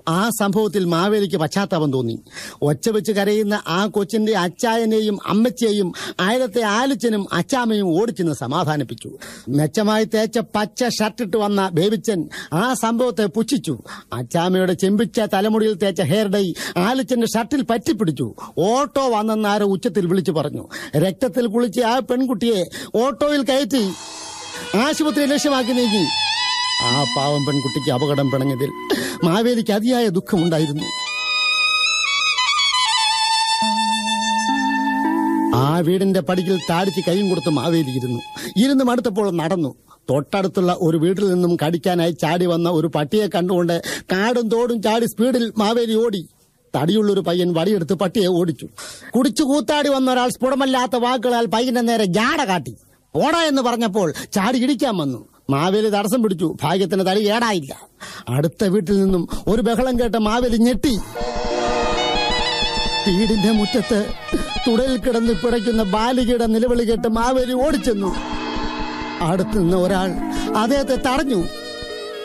ആ സംഭവത്തിൽ മാവേലിക്ക് പശ്ചാത്താപം തോന്നി ഒച്ച വെച്ച് കരയുന്ന ആ കൊച്ചിന്റെ അച്ചായനെയും അമ്മച്ചയെയും അയലത്തെ ആലിച്ചനും അച്ചാമ്മയും ഓടിച്ചെന്ന് സമാധാനിപ്പിച്ചു മെച്ചമായി തേച്ച പച്ച ഷർട്ടിട്ട് വന്ന ബേബിച്ചൻ ആ സംഭവത്തെ പുച്ഛിച്ചു അച്ചാമ്മയുടെ ചെമ്പിച്ച തലമുടിയിൽ തേച്ച ഹെയർ ഡൈ ആലിച്ചന്റെ ഷർട്ടിൽ പറ്റിപ്പിടിച്ചു ഓട്ടോ വന്നെന്ന് ആരോ ഉച്ചത്തിൽ വിളിച്ചു പറഞ്ഞു രക്തത്തിൽ കുളിച്ച് ആ പെൺകുട്ടിയെ ഓട്ടോയിൽ കയറ്റി ആശുപത്രി ലക്ഷ്യമാക്കി നീങ്ങി ആ പാവം പെൺകുട്ടിക്ക് അപകടം പിണഞ്ഞതിൽ മാവേലിക്ക് അതിയായ ദുഃഖമുണ്ടായിരുന്നു ആ വീടിന്റെ പടിയിൽ താടിച്ച് കൈയും കൊടുത്ത് മാവേലി ഇരുന്നു ഇരുന്ന് മടുത്തപ്പോൾ നടന്നു തൊട്ടടുത്തുള്ള ഒരു വീട്ടിൽ നിന്നും കടിക്കാനായി ചാടി വന്ന ഒരു പട്ടിയെ കണ്ടുകൊണ്ട് കാടും തോടും ചാടി സ്പീഡിൽ മാവേലി ഓടി തടിയുള്ളൊരു പയ്യൻ വടിയെടുത്ത് പട്ടിയെ ഓടിച്ചു കുടിച്ചു കൂത്താടി വന്ന ഒരാൾ സ്ഫുടമല്ലാത്ത വാക്കുകളാൽ പയ്യന്റെ നേരെ ജാട കാട്ടി ഓടാ എന്ന് പറഞ്ഞപ്പോൾ ചാടി ഇടിക്കാൻ വന്നു മാവേലി തടസ്സം പിടിച്ചു ഭാഗ്യത്തിന് തടി ഏടായില്ല അടുത്ത വീട്ടിൽ നിന്നും ഒരു ബഹളം കേട്ട മാവേലി ഞെട്ടി വീടിന്റെ മുറ്റത്ത് തുടയിൽ കിടന്ന് പിടയ്ക്കുന്ന ബാലികയുടെ നിലവിളി കേട്ട് മാവേലി ഓടിച്ചെന്നു അടുത്ത് നിന്ന ഒരാൾ അദ്ദേഹത്തെ തടഞ്ഞു